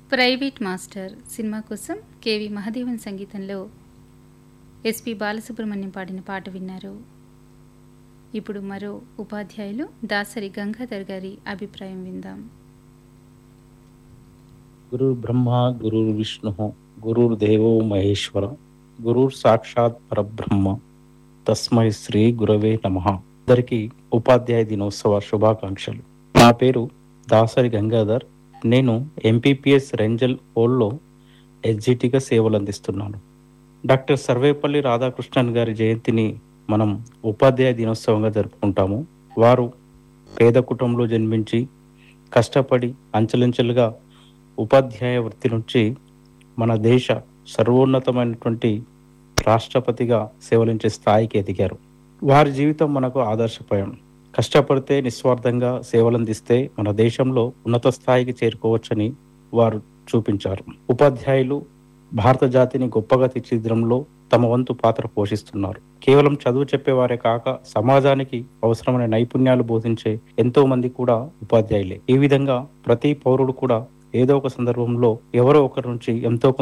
private Master cinema కోసం KV Mahadevan సంగీతంలో SP Balasubrahmanyam పాడిన పాట విన్నారు ఇప్పుడు మరో ఉపాధ్యాయులు దాసరి గంగాధర్ గారి అభిప్రాయం విందాం గురుర్ బ్రహ్మ గురుర్ విష్ణు గురుర్ దేవో మహేశ్వర గురుర్ సాక్షాత్ పరబ్రహ్మ తస్మై శ్రీ గురవే నమ అందరికీ ఉపాధ్యాయ దినోత్సవ శుభాకాంక్షలు నా పేరు దాసరి గంగాధర్ నేను ఎంపీపీఎస్ రెంజల్ హోల్లో ఎస్జిటిగా సేవలు అందిస్తున్నాను డాక్టర్ సర్వేపల్లి రాధాకృష్ణన్ గారి జయంతిని మనం ఉపాధ్యాయ దినోత్సవంగా జరుపుకుంటాము వారు పేద కుటుంబంలో జన్మించి కష్టపడి అంచెలంచెలుగా ఉపాధ్యాయ వృత్తి నుంచి మన దేశ సర్వోన్నతమైనటువంటి రాష్ట్రపతిగా సేవలించే స్థాయికి ఎదిగారు వారి జీవితం మనకు ఆదర్శప్రాయం కష్టపడితే నిస్వార్థంగా సేవలందిస్తే మన దేశంలో ఉన్నత స్థాయికి చేరుకోవచ్చని వారు చూపించారు ఉపాధ్యాయులు భారత జాతిని గొప్పగా తీర్చిదిద్దంలో తమ వంతు పాత్ర పోషిస్తున్నారు కేవలం చదువు చెప్పేవారే కాక సమాజానికి అవసరమైన నైపుణ్యాలు బోధించే ఎంతో మంది కూడా ఉపాధ్యాయులే ఈ విధంగా ప్రతి పౌరుడు కూడా ఏదో ఒక సందర్భంలో ఎవరో ఒకరి నుంచి ఎంతో కొంత